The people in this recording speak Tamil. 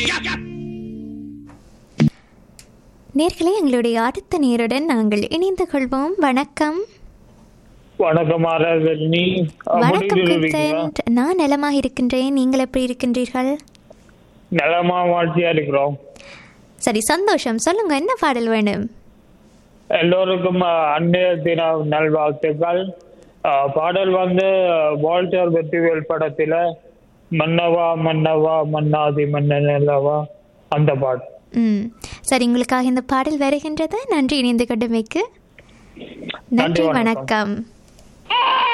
நேர்களே எங்களுடைய அடுத்த நேருடன் நாங்கள் இணைந்து கொள்வோம் வணக்கம் வணக்கம் ஆராதனி வணக்கம் கிருத்தன் நான் நலமாக இருக்கின்றேன் நீங்கள் எப்படி இருக்கின்றீர்கள் நலமா வாழ்ச்சியா இருக்கிறோம் சரி சந்தோஷம் சொல்லுங்க என்ன பாடல் வேணும் எல்லோருக்கும் அஹ், அன்னைய தின நல்வாழ்த்துக்கள் அஹ், பாடல் வந்து அஹ், வால்டர் வெற்றிவேல் படத்துல மன்னவா மன்னவா மன்னாதி மன்னனல்லவா அந்த பாட்டு ம் சரி உங்களுக்காக இந்த பாடல் வருகின்றது நன்றி இணைந்து கொண்டமைக்கு நன்றி வணக்கம். வணக்கம்